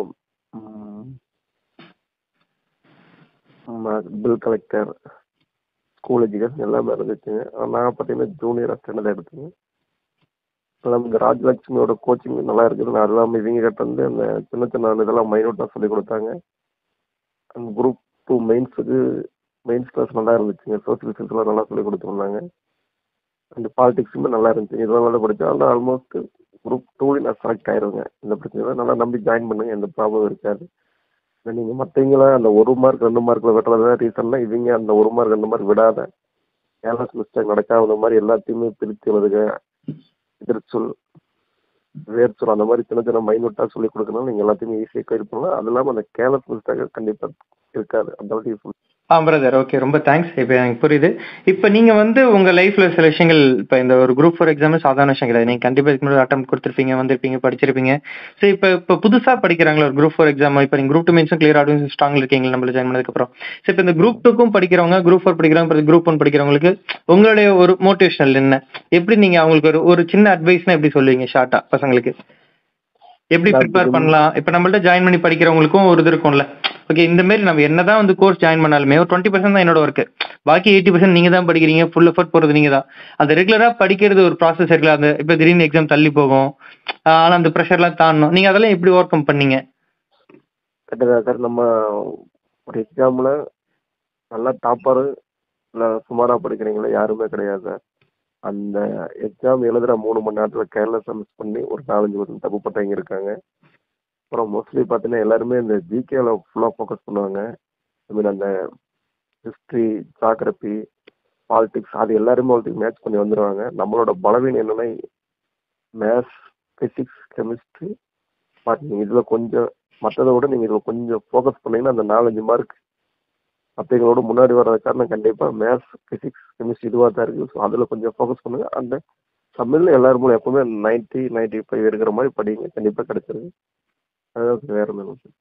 bill collector school education எல்லாமே இருந்துச்சுங்க நான் பார்த்தீங்கன்னா ஜூனியர் அசிஸ்டண்ட் தான் எடுத்தேங்க எல்லாம் இந்த ராஜலட்சுமியோட கோச்சிங் நல்லா இருக்குது நான் எல்லாமே இவங்க கிட்ட வந்து அந்த சின்ன சின்ன இதெல்லாம் மைனூட்டாக சொல்லி கொடுத்தாங்க அந்த குரூப் டூ மெயின்ஸுக்கு மெயின்ஸ் கிளாஸ் நல்லா இருந்துச்சுங்க சோசியல் சயின்ஸ்லாம் நல்லா சொல்லி கொடுத்துருந்தாங்க அந்த பாலிடிக்ஸுமே நல்லா இருந்துச்சு இதெல்லாம் நல்லா படித்தேன் ஆனால் ஆல்மோஸ்ட் குரூப் டூலையும் நான் செலக்ட் ஆயிருவேங்க இந்த பிரச்சனை இல்லை. நல்லா நம்பி ஜாயின் பண்ணுங்க எந்த ப்ராப்ளம் இருக்காது இல்லை நீங்கள் மற்றவங்கள அந்த ஒரு மார்க் ரெண்டு மார்க்கில் வெட்டுறதா ரீசன்னா இவங்க அந்த ஒரு மார்க் ரெண்டு மார்க் விடாத கேர்லஸ் மிஸ்டேக் நடக்காத மாதிரி எல்லாத்தையுமே பிரித்து எழுதுக எதிர்ச்சொல் வேர்ச்சொல் அந்த மாதிரி சின்ன சின்ன மைனூட்டாக சொல்லி கொடுக்கணும் நீங்கள் எல்லாத்தையுமே ஈஸியாக கைட் பண்ணலாம் அது இல்லாமல் அந்த கேர்லஸ் மிஸ்டேக் கண்டிப்பாக இருக்காது அந்த அளவுக்கு யூஸ்ஃபுல் ஆ பிரதர் ஓகே ரொம்ப தேங்க்ஸ் இப்போ எனக்கு புரியுது இப்போ நீங்க வந்து உங்க லைஃப்ல சில விஷயங்கள் இப்போ இந்த ஒரு குரூப் ஃபோர் எக்ஸாம் சாதாரண விஷயம் கிடையாது நீங்க கண்டிப்பா இதுக்கு முன்னாடி அட்டம் கொடுத்துருப்பீங்க வந்திருப்பீங்க படிச்சிருப்பீங்க ஸோ இப்போ இப்போ புதுசா படிக்கிறாங்களா ஒரு குரூப் ஃபோர் எக்ஸாம் இப்போ நீங்க குரூப் டூ மீன்ஸும் கிளியர் ஆகும் ஸ்ட்ராங் இருக்கீங்க நம்மள ஜாயின் பண்ணதுக்கு அப்புறம் ஸோ இப்போ இந்த குரூப் டூக்கும் படிக்கிறவங்க குரூப் ஃபோர் படிக்கிறவங்க குரூப் ஒன் படிக்கிறவங்களுக்கு உங்களுடைய ஒரு மோட்டிவேஷனல் என்ன எப்படி நீங்க அவங்களுக்கு ஒரு ஒரு சின்ன அட்வைஸ்னா எப்படி சொல்லுவீங்க ஷார்ட்டா பசங்களுக்கு எப்படி ப்ரிப்பேர் பண்ணலாம் இப்போ நம்மள்ட்ட ஜாயின் பண்ணி படிக்கிறவங்களுக்கும் ஒரு இது இருக்கும்ல ஓகே இந்த மாதிரி நம்ம என்னதான் வந்து கோர்ஸ் ஜாயின் பண்ணாலுமே ஒரு டுவெண்ட்டி பர்சன்ட் தான் என்னோட ஒர்க் பாக்கி எயிட்டி பர்சன்ட் நீங்க தான் படிக்கிறீங்க ஃபுல் எஃபர்ட் போறது நீங்க தான் அந்த ரெகுலரா படிக்கிறது ஒரு ப்ராசஸ் இருக்குல்ல அந்த இப்போ திடீர்னு எக்ஸாம் தள்ளி போகும் ஆஹ் ஆனா அந்த ப்ரெஷர்லாம் தாண்டணும் நீங்க அதெல்லாம் எப்படி ஓவர் கம் பண்ணீங்க கரெக்டாக சார் நம்ம ஒரு எக்ஸாமில் நல்லா டாப்பரு இல்லை சுமாராக படிக்கிறீங்களா யாருமே கிடையாது சார் அந்த எக்ஸாம் எழுதுகிற மூணு மணி நேரத்தில் கேர்லெஸ்ஸாக மிஸ் பண்ணி ஒரு நாலஞ்சு வருஷம் தப்பு பட்டவங்க இருக்காங்க அப்புறம் மோஸ்ட்லி பார்த்தீங்கன்னா எல்லாருமே இந்த ஜிகேல ஃபுல்லாக ஃபோக்கஸ் பண்ணுவாங்க ஐ மீன் அந்த ஹிஸ்ட்ரி ஜாகிரபி பாலிடிக்ஸ் அது எல்லாருமே உங்களுக்கு மேட்ச் பண்ணி வந்துடுவாங்க நம்மளோட பலவீனம் என்னன்னா மேத்ஸ் ஃபிசிக்ஸ் கெமிஸ்ட்ரி பட் நீங்கள் இதில் கொஞ்சம் மற்றதை விட நீங்கள் இதில் கொஞ்சம் ஃபோக்கஸ் பண்ணீங்கன்னா அந்த நாலஞ்சு மார்க் மற்றவங்களோட முன்னாடி வர்றது காரணம் கண்டிப்பாக மேத்ஸ் ஃபிசிக்ஸ் கெமிஸ்ட்ரி இதுவாக தான் இருக்குது ஸோ அதில் கொஞ்சம் ஃபோக்கஸ் பண்ணுங்க அந்த தமிழில் எல்லாருமே எப்பவுமே நைன்ட்டி நைன்ட்டி ஃபைவ் இருக்கிற மாதிரி படிங்க கண்டிப்பாக கிடைச்சிருங்க அதாவது வேற ஒன்றும் இல்லை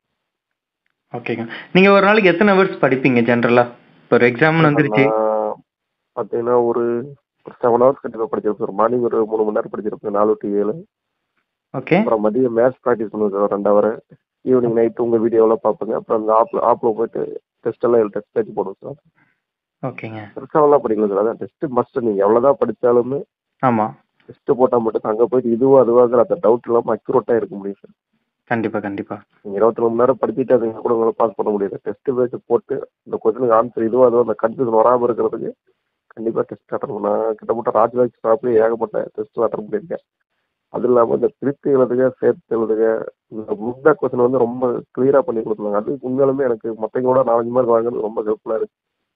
ஓகேங்க நீங்க ஒரு நாளைக்கு எத்தனை ஹவர்ஸ் படிப்பீங்க ஜென்ரலா இப்போ ஒரு எக்ஸாம்னு வந்துருச்சு நான் பார்த்தீங்கன்னா ஒரு ஒரு செவன் ஹவர்ஸ் கண்டிப்பாக படிச்சிருப்பேன் ஒரு மார்னிங் ஒரு மூணு மணி நேரம் படிச்சிருப்பேன் நாலு டு ஏழு ஓகே அப்புறம் மதியம் மேத்ஸ் ப்ராக்டிஸ் பண்ணுவேன் சார் ஒரு ரெண்டு ஹவர் ஈவினிங் நைட் உங்கள் வீடியோலாம் பார்ப்பேங்க அப்புறம் அந்த ஆப்பில் ஆப்பில் போயிட்டு டெஸ்ட் எல்லாம் டெஸ்ட் பேச்சு போடுவோம் சார் ஓகேங்க பெருசாவெல்லாம் படிக்கல சார் அதான் டெஸ்ட் மஸ்ட் நீங்கள் எவ்வளோதான் படித்தாலுமே ஆமா டெஸ்ட் போட்டால் மட்டும் அங்கே போயிட்டு இதுவா அதுவாங்கிற அந்த டவுட் இல்லாமல் அக்யூரேட்டாக இருக்க முடியும் சார் கண்டிப்பா கண்டிப்பா நீங்கள் இருபத்தி மணி நேரம் படிச்சுட்டு அதுங்க கூட உங்களை பாஸ் பண்ண முடியாது டெஸ்ட் பேச்சு போட்டு இந்த கொஸ்டினுக்கு ஆன்சர் இதுவோ அதுவோ அந்த கன்ஃபியூஷன் வராமல் இருக்கிறதுக்கு கண்டிப்பாக டெஸ்ட் அட்டன் பண்ண நான் கிட்டத்தட்ட ராஜ்லாக் ஸ்டாப்லேயே ஏகப்பட்ட டெஸ்ட் அட்டன் பண்ணியிருக்கேன் அது இல்லாமல் இந்த பிரித்து எழுதுக சேர்த்து எழுதுக இந்த புக் கொஸ்டின் வந்து ரொம்ப கிளியராக பண்ணி கொடுத்துருவாங்க அது உண்மையாலுமே எனக்கு மற்றவங்களோட நாலஞ்சு மார்க் வாங்குறது ரொம்ப ஹெல்ப்ஃபுல்லாக இருக்கு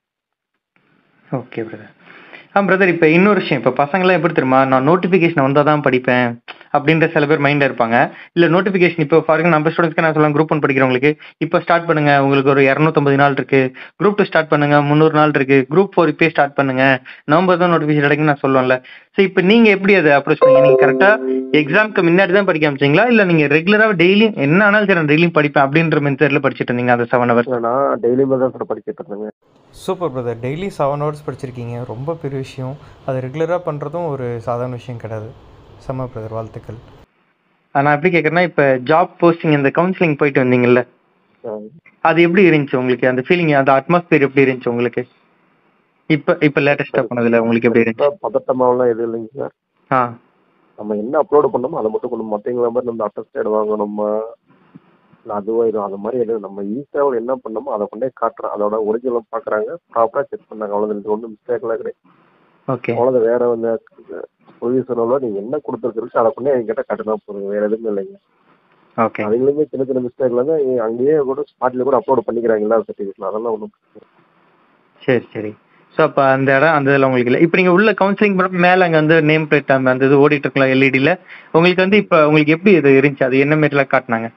ஓகே பிரதர் ஆ பிரதர் இப்போ இன்னொரு விஷயம் இப்போ பசங்களாம் எப்படி தெரியுமா நான் நோட்டிஃபிகேஷன் வந்தால் தான் படிப்பேன் அப்படின்ற சில பேர் மைண்டில் இருப்பாங்க இல்லை நோட்டிஃபிகேஷன் இப்போ ஃபார் நம்ம ஸ்டூடெண்ட்ஸ்க்கு நான் சொல்லலாம் குரூப் ஒன் படிக்கிறவங்களுக்கு இப்போ ஸ்டார்ட் பண்ணுங்க உங்களுக்கு ஒரு இரநூத்தம்பது நாள் இருக்கு குரூப் டூ ஸ்டார்ட் பண்ணுங்க முந்நூறு நாள் இருக்கு குரூப் ஃபோர் இப்பயே ஸ்டார்ட் பண்ணுங்க நவம்பர் தான் நோட்டிஃபிகேஷன் கிடைக்கும் நான் சொல்லுவேன்ல ஸோ இப்போ நீங்கள் எப்படி அதை அப்ரோச் பண்ணீங்க நீங்கள் கரெக்டாக எக்ஸாம்க்கு முன்னாடி தான் படிக்க ஆரம்பிச்சிங்களா இல்லை நீங்கள் ரெகுலராக டெய்லியும் என்ன ஆனாலும் சரி நான் டெய்லியும் படிப்பேன் அப்படின்ற மெத்தடில் படிச்சுட்டு இருந்தீங்க அந்த செவன் ஹவர்ஸ் இல்லை நான் டெய்லியுமே தான் சார் படிச்சுட்டு இருந்தேங்க super brother daily seven hours படிச்சிருக்கீங்க ரொம்ப பெரிய விஷயம் அதை ரெகுலராக பண்ணுறதும் ஒரு சாதாரண விஷயம் கிடையாது செம்ம பிரதர் வாழ்த்துக்கள் நான் எப்படி கேட்குறேன்னா இப்போ ஜாப் போஸ்டிங் இந்த கவுன்சிலிங் போயிட்டு வந்தீங்கல்ல அது எப்படி இருந்துச்சு உங்களுக்கு அந்த ஃபீலிங் அந்த அட்மாஸ்பியர் எப்படி இருந்துச்சு உங்களுக்கு இப்போ இப்போ லேட்டஸ்டா பண்ணதுல உங்களுக்கு எப்படி இருந்துச்சு பதட்டமாவெல்லாம் எதுவும் இல்லைங்க சார் ஆ நம்ம என்ன அப்லோட் பண்ணோமோ அதை மட்டும் கொண்டு மற்றவங்கள மாதிரி நம்ம அட்டஸ்டேட் வாங்கணுமா இல்லை அதுவோ இது அந்த மாதிரி எதுவும் நம்ம ஈஸியாக என்ன பண்ணோமோ அதை கொண்டே காட்டுறோம் அதோட ஒரிஜினல் பார்க்குறாங்க ப்ராப்பராக செக் பண்ணாங்க அவ்வளோதான் ஒன்றும் மிஸ்டேக்லாம் கிடையாது ஓகே அவ்வளோதான் வேற வந்து பொசிஷனோட நீங்கள் என்ன கொடுத்துருக்கீங்க அதை கொண்டே என்கிட்ட காட்டினா போதும் வேற எதுவுமே இல்லைங்க ஓகே அவங்களுமே சின்ன சின்ன மிஸ்டேக்ல தான் அங்கேயே கூட ஸ்பாட்ல கூட அப்லோட் பண்ணிக்கிறாங்க எல்லா சர்டிஃபிகேட்ல அதெல்லாம் ஒன்றும் சரி சரி ஸோ அப்போ அந்த இடம் அந்த இதில் உங்களுக்கு இல்லை இப்போ நீங்கள் உள்ள கவுன்சிலிங் பண்ண மேலே அங்கே வந்து நேம் பிளேட் அந்த இது ஓடிட்டு இருக்கலாம் எல்இடியில் உங்களுக்கு வந்து இப்போ உங்களுக்கு எப்படி இது இருந்துச்சு அது என்ன மாரிலாம் காட்டினாங்க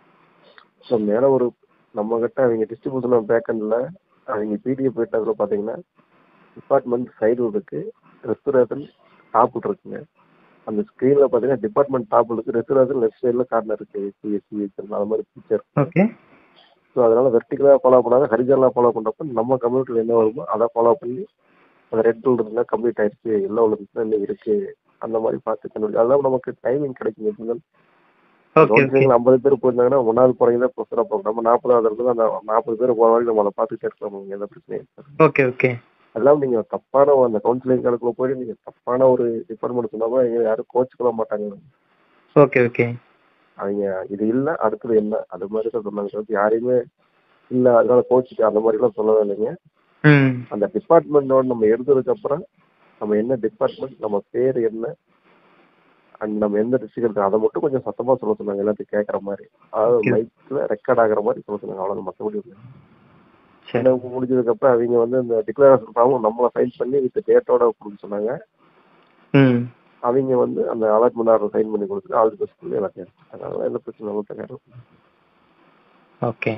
ஸோ மேலே ஒரு நம்ம கிட்ட அவங்க டிஸ்ட்ரிபியூஷன் பேக்கெண்டில் அவங்க பிடிஎஃப் போயிட்டதுல பார்த்தீங்கன்னா டிபார்ட்மெண்ட் சைடு இருக்கு ரெஸ்டரேஷன் டாப் இருக்குங்க அந்த ஸ்க்ரீனில் பார்த்தீங்கன்னா டிபார்ட்மெண்ட் டாப் இருக்கு ரெஸ்டரேஷன் லெஃப்ட் சைடில் கார்னர் இருக்கு சிஎஸ்சி அது மாதிரி பிக்சர் ஓகே ஸோ அதனால வெர்டிகலாக ஃபாலோ பண்ணாத ஹரிஜனலாக ஃபாலோ பண்ணுறப்ப நம்ம கம்ப்யூட்டரில் என்ன வருமோ அதை ஃபாலோ பண்ணி அந்த ரெட் டூல் இருந்தா கம்ப்ளீட் ஆயிடுச்சு எல்லோ இருந்துச்சுன்னா இன்னும் இருக்கு அந்த மாதிரி பார்த்து கண்டுபிடி அதெல்லாம் நமக்கு டைமிங் கிடைக்கும் எப்படின்னா ஓகே ஓகே கவுன்சிலிங்ல ஐம்பது பேர் போயிருந்தாங்கன்னா ஒன்றாவது போறீங்க தான் ப்ரொஃபஸராக போகும் நம்ம நாற்பதாவது இருந்து அந்த நாற்பது பேர் போகிற வரைக்கும் நம்ம அதை பார்த்துட்டே இருக்கலாம் எந்த பிரச்சனையும் இருக்காது. ஓகே ஓகே அதெல்லாம் நீங்க தப்பான ஒரு- அந்த கவுன்சிலிங் கணக்குல போய் நீங்க தப்பான ஒரு டிபார்ட்மெண்ட் சொன்னாம இங்க யாரும் கோச்சுக்கல மாட்டாங்க ஓகே ஓகே அவங்க இது இல்ல அடுத்தது என்ன அது மாதிரி தான் சொன்னாங்க தவிர்த்து யாரையுமே இல்ல அதனால கோச்சுட்டு அந்த மாதிரி எல்லாம் சொல்லவே இல்லைங்க ம் அந்த டிபார்ட்மெண்டோட நம்ம எடுத்ததுக்கு அப்புறம் நம்ம என்ன டிபார்ட்மெண்ட் நம்ம பேர் என்ன அண்ட் நம்ம எந்த டிஸ்ட்ரிக்ட் இருக்கு அதை மட்டும் கொஞ்சம் சத்தமா சொல்ல சொன்னாங்க எல்லாத்தையும் கேட்குற மாதிரி அதாவது Okay. மைக்ல ரெக்கார்ட் ஆகுற மாதிரி சொல்ல சொன்னாங்க அவ்வளோ மற்றபடி இல்லை சரி எனக்கு முடிஞ்சதுக்கு அப்புறம் அவங்க வந்து இந்த டிக்ளரேஷன் ஃபார்ம் நம்மளை சைன் பண்ணி வித் டேட்டோட கொடுக்க சொன்னாங்க ம் அவங்க வந்து அந்த அலாட்மெண்ட் ஆர்டர் சைன் பண்ணி கொடுத்துட்டு ஆல் தி பெஸ்ட் சொல்லி எல்லாத்தையும் அதனால எந்த பிரச்சனை இல்லை ஓகே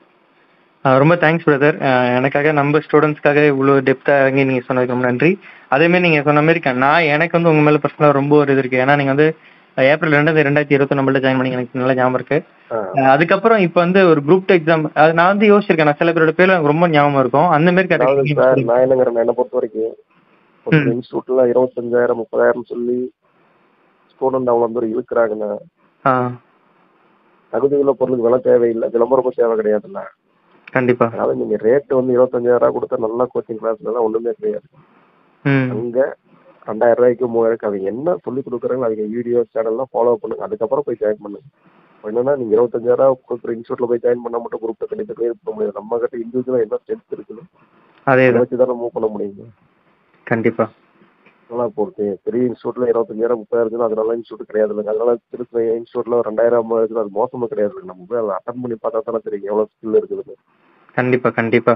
ரொம்ப தேங்க்ஸ் பிரதர் எனக்காக நம்ம ஸ்டூடெண்ட்ஸ்க்காக இவ்வளோ டெப்த்தாக இறங்கி நீங்கள் சொன்னதுக்கு ரொம்ப நன்றி அதேமாதிரி நீங்கள் சொன்ன மாதிரி க- நான் எனக்கு வந்து உங்கள் மேலே பர்சனலாக ரொம்ப ஒரு இது இருக்குது ஏன்னா நீங்கள் வந்து அஹ், ஏப்ரல் ரெண்டாவது ரெண்டாயிரத்தி இருபத்தி நம்மள்ட்ட ஜாயின் பண்ணி எனக்கு நல்லா ஞாபகம் இருக்கு அஹ், அதுக்கப்புறம் இப்போ வந்து ஒரு குரூப் டூ எக்ஸாம் அது நான் வந்து யோசிச்சிருக்கேன் நான் சில பேரோட பேர் எனக்கு ரொம்ப ஞாபகம் இருக்கும் அந்த மாதிரி அதாவது சார் கேட்டகரி நான் என்னங்கிறேன் என்னை பொறுத்த வரைக்கும் ஒரு ம். இன்ஸ்டியூட்ல இருபத்தஞ்சாயிரம் முப்பதாயிரம் சொல்லி ஸ்டூடெண்ட் அவ்வளோ தூரம் இழுக்கிறாங்கன்னா ஆ தகுதியுள்ள பொருளுக்கு விலை தேவையில்லை விளம்பரமும் தேவை கிடையாதுல்ல கண்டிப்பா அதாவது நீங்க ரேட் வந்து இருபத்தஞ்சாயிரம் ரூபாய் கொடுத்தா நல்லா கோச்சிங் கிளாஸ்ல எல்லாம் ஒண்ணுமே கிடையாது ம் அங்க ரெண்டாயிரம் ரூபாய்க்கு மூவாயிரம் அவங்க என்ன சொல்லி கொடுக்குறாங்களோ அவங்க வீடியோ சேனல்லாம் ஃபாலோ பண்ணுங்க அதுக்கப்புறம் போய் ஜாயின் பண்ணுங்க இப்ப என்னன்னா நீங்க இருபத்தஞ்சாயிரம் ரூபாய் கொடுக்குற இன்ஸ்டியூட்ல போய் ஜாயின் பண்ணா மட்டும் குரூப் கண்டிப்பா கிளியர் பண்ண முடியாது நம்ம கிட்ட இண்டிவிஜுவலா என்ன ஸ்ட்ரென்த் இருக்குது அதே அதை தான் வச்சு தானே மூவ் பண்ண முடியுங்க கண்டிப்பா நல்லா போட்டு பெரிய இன்ஸ்டியூட்ல இருபத்தஞ்சாயிரம் முப்பதாயிரம் இருக்குது அது நல்ல இன்ஸ்டியூட் கிடையாது இல்லைங்க அதனால திருச்சி இன்ஸ்டியூட்ல ஒரு ரெண்டாயிரம் ஐம்பதாயிரம் இருக்குது அது மோசமா கிடையாது இல்லைங்க. நம்ம போய் அதை அட்டன் பண்ணி பார்த்தா தானே தெரியும் எவ்வளவு ஸ்கில் இருக்குதுன்னு கண்டிப்பா கண்டிப்பா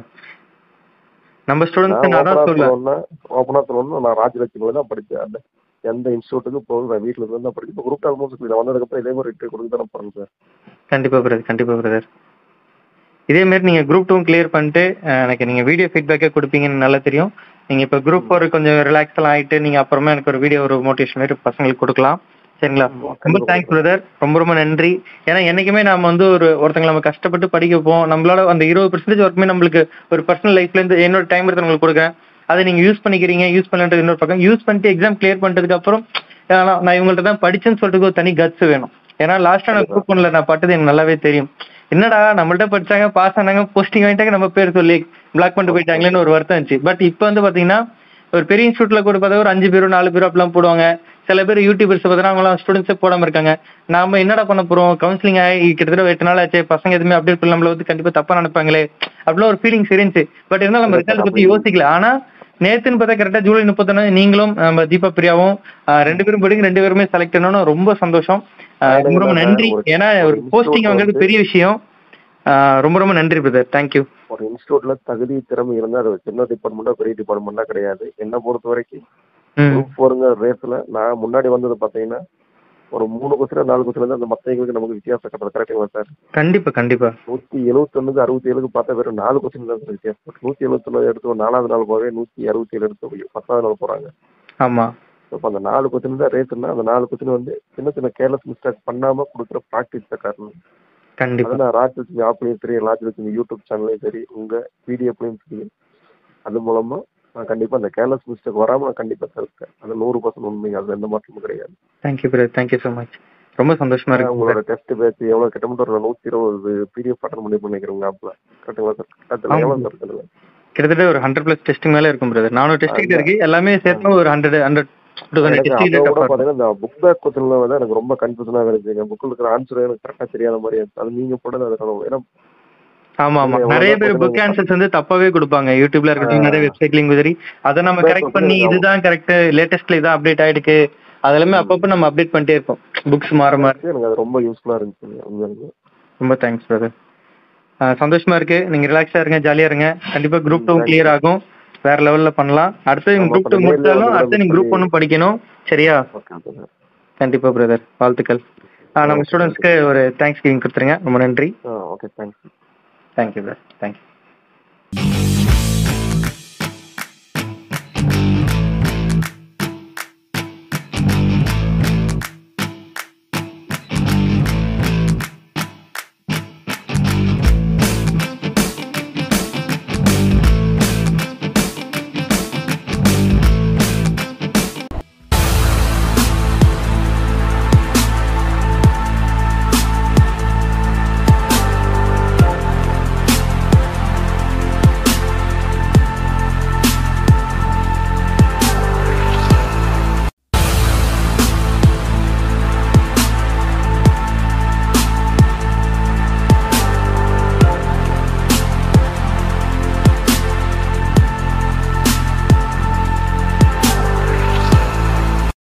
நம்ம நான் ஸ்டூடெண்ட்ஸ் நான் ஓப்பனா தான் சொல்லுவேன் சொல்லணும்னா ஓப்பனா சொல்லணும்னா நான் ராஜலட்சுமியில தான் படிச்சேன் அந்த எந்த இன்ஸ்டியூட்டுக்கு போகுது நான் வீட்டுல இருந்து தான் படிச்சேன் இப்போ குரூப் ஆல்மோஸ்ட் நான் வந்ததுக்கப்புறம் இதே மாதிரி இன்டர்வியூ கொடுத்து தானே போறேன் சார் கண்டிப்பா பிரதர் கண்டிப்பா பிரதர் இதே மாதிரி நீங்க குரூப் டூ கிளியர் பண்ணிட்டு அஹ், எனக்கு நீங்க வீடியோ ஃபீட்பேக்கே கொடுப்பீங்கன்னு நல்லா தெரியும் நீங்க இப்ப குரூப் ஃபோர் கொஞ்சம் ரிலாக்ஸ் எல்லாம் ஆயிட்டு நீங்க அப்புறமா எனக்கு ஒரு வீடியோ ஒரு மோட்டிவேஷன் மாதிரி பசங்களுக்கு கொடுக்கலாம் சரிங்களா ரொம்ப கண்டிப்பா தேங்க்ஸ் பிரதர் ரொம்ப ரொம்ப நன்றி ஏன்னா என்னைக்குமே நாம வந்து ஒரு ஒருத்தங்க நம்ம கஷ்டப்பட்டு படிக்க வைப்போம் நம்மளோட அந்த இருபது பர்சன்டேஜ் ஒர்க்குமே நம்மளுக்கு ஒரு பர்சனல் லைஃப்ல இருந்து என்னோட டைம் எடுத்து உங்களுக்கு கொடுக்குறேன் அதை நீங்க யூஸ் பண்ணிக்கிறீங்க யூஸ் பண்ணலன்றது இன்னொரு பக்கம் யூஸ் பண்ணிட்டு எக்ஸாம் கிளியர் பண்ணிட்டதுக்கு அப்புறம் ஆனா, நான் இவங்கள்ட்ட தான் படிச்சேன்னு சொல்லிட்டு ஒரு தனி கட்ஸ் வேணும் ஏன்னா லாஸ்டா நான் குரூப் ஒன்ல நான் பட்டது எனக்கு நல்லாவே தெரியும் என்னடா நம்மள்ட்ட படிச்சாங்க பாஸ் ஆனாங்க போஸ்டிங் வாங்கிட்டாங்க நம்ம பேர் சொல்லி பிளாக் பண்ணிட்டு போயிட்டாங்களேன்னு ஒரு வருத்தம் இருந்துச்சு பட் இப்போ வந்து பாத்தீங்கன்னா ஒரு பெரிய இன்ஸ்டியூட்ல கூட பார்த்தா ஒரு அஞ்சு பேரும் நாலு பேரும் அப்படிலாம் போடுவாங்க சில பேர் யூடியூபர்ஸ் பார்த்தீங்கன்னா அவங்களாம் ஸ்டூடெண்ட்ஸே போடாம இருக்காங்க நாம என்னடா பண்ண போறோம் கவுன்சிலிங் ஆகி கிட்டத்தட்ட எட்டு நாள் ஆச்சு பசங்க எதுவுமே அப்டேட் பண்ண நம்மள வந்து கண்டிப்பா தப்பா நினைப்பாங்களே அப்படிலாம் ஒரு ஃபீலிங்ஸ் இருந்துச்சு பட் இருந்தாலும் நம்ம ரிசல்ட் பத்தி யோசிக்கல ஆனா நேத்துன்னு பார்த்தா கரெக்டா ஜூலை முப்பத்தொன்னு நீங்களும் நம்ம தீபா பிரியாவும் ஆஹ் ரெண்டு பேரும் படிங்க ரெண்டு பேருமே செலக்ட் பண்ணணும் ரொம்ப சந்தோஷம் ஆஹ் ரொம்ப ரொம்ப நன்றி ஏன்னா ஒரு போஸ்டிங் வாங்குறது பெரிய விஷயம் ஆஹ் ரொம்ப ரொம்ப நன்றி பிரதர் தேங்க்யூ ஒரு இன்ஸ்டியூட்ல தகுதி திறமை இருந்தா அது ஒரு சின்ன டிபார்ட்மெண்டா பெரிய டிபார்ட்மெண்டா கிடையாது என்ன பொறுத்த வரைக்கும் ம் குரூப் ஃபோருங்கிற ரேஸ்ல நான் முன்னாடி வந்தது பாத்தீங்கன்னா ஒரு மூணு கொஸ்டின் நாலு கொஸ்டின் தான் அந்த மத்தவங்களுக்கு நமக்கு வித்தியாசம் கட்டுறது கரெக்டுங்களா சார் கண்டிப்பா கண்டிப்பா நூத்தி எழுபத்தொன்னுக்கு அறுபத்தி ஏழுக்கு பார்த்தா வெறும் நாலு கொஸ்டின் தான் சார் வித்தியாசம் நூத்தி எழுபத்தொன்னு எடுத்து ஒரு நாலாவது நாள் போகவே நூத்தி அறுபத்தி ஏழு எடுத்து போய் பத்தாவது நாள் போறாங்க ஆமா இப்போ அந்த நாலு கொஸ்டின் தான் ரேஸ்னா அந்த நாலு கொஸ்டின் வந்து சின்ன சின்ன கேர்லெஸ் மிஸ்டேக் பண்ணாம கொடுக்குற ப்ராக்டிஸ் தான் காரணம் கண்டிப்பா அது நான் ராஜலட்சுமி ஆப்லையும் சரி ராஜலட்சுமி யூடியூப் சேனல்லையும் சரி உங்க பிடிஎஃப்லையும் சரி அது மூலமா நான் கண்டிப்பா அந்த கேர்லெஸ் மிஸ்டேக் வராம நான் கண்டிப்பா தவிர்த்தேன் அது நூறு பர்சன்ட் உண்மை அது எந்த மாற்றமும் கிடையாது thank you brother thank you so much ரொம்ப சந்தோஷமா ஆனா, இருக்கு உங்களோட டெஸ்ட் பேட்ச் எவ்வளவு கிட்டத்தட்ட ஒரு நூத்தி இருபது பிடிஎஃப் அட்டன் பண்ணி பண்ணிக்கிறோம் உங்க ஆப்ல கரெக்டுங்களா சார் கரெக்ட் எவ்வளவு சார் இருக்குதுங்க கிட்டத்தட்ட ஒரு ஹண்ட்ரட் பிளஸ் டெஸ்டிங் மேல இருக்கும் பிரதர் நானும் டெஸ்ட் கிட்ட இருக்கு எல்லாமே சேர்த்து ஒரு ஹண்ட்ரட் ஹண்ட்ரட் டூ ஹண்ட்ரட் எனக்கு டெஸ்ட் அதை விட கிட்ட பாத்தீங்கன்னா இந்த புக் பேக் கொஸ்டின்ல வந்து எனக்கு ரொம்ப கன்ஃபியூஷனாக இருந்துச்சுங்க புக்கில் இருக்கிற ஆன்சர் எனக்கு கரெக்டாக தெரியாத மாதிரி இருந்துச்சு அது நீங்க போட்டது அதுக்கான ஏன்னா ஆமா ஆமா எவ்வளவு நிறைய தான் பேர் போட்டு புக் நீங்க ஆன்சர்ஸ் வந்து தப்பாவே கொடுப்பாங்க யூடியூப்ல இருக்கட்டும் நிறைய வெப்சைட் லிங்க் சரி அதை நம்ம Book back கரெக்ட் question பண்ணி எனக்கு இதுதான் கரெக்ட் லேட்டஸ்ட்ல இதான் அப்டேட் ஆயிடுக்கு அதெல்லாமே அப்பப்போ நம்ம அப்டேட் பண்ணிட்டே இருப்போம் புக்ஸ் மாற மாற எனக்கு அது ரொம்ப யூஸ்ஃபுல்லா இருந்துச்சு உண்மையாலுமே ரொம்ப தேங்க்ஸ் பிரதர் சந்தோஷமா இருக்கு நீங்க ரிலாக்ஸா இருங்க ஜாலியா இருங்க கண்டிப்பா குரூப் டூ கிளியர் ஆகும் வேற லெவல்ல பண்ணலாம் அடுத்து நீங்க ஆமா, குரூப் டூ இப்ப நேர்ல முடிச்சாலும் வந்து அடுத்து நீங்க குரூப் சொல்லி- ஒன்னும் படிக்கணும் சரியா ஓகே ஓகே சார் கண்டிப்பா பிரதர் வாழ்த்துக்கள் ஆ, நம்ம Okay, ஸ்டூடெண்ட்ஸ்க்கு ஒரு தேங்க்ஸ் கிவிங் கொடுத்துருங்க ரொம்ப நன்றி ஆ okay thanks thank you brother thank you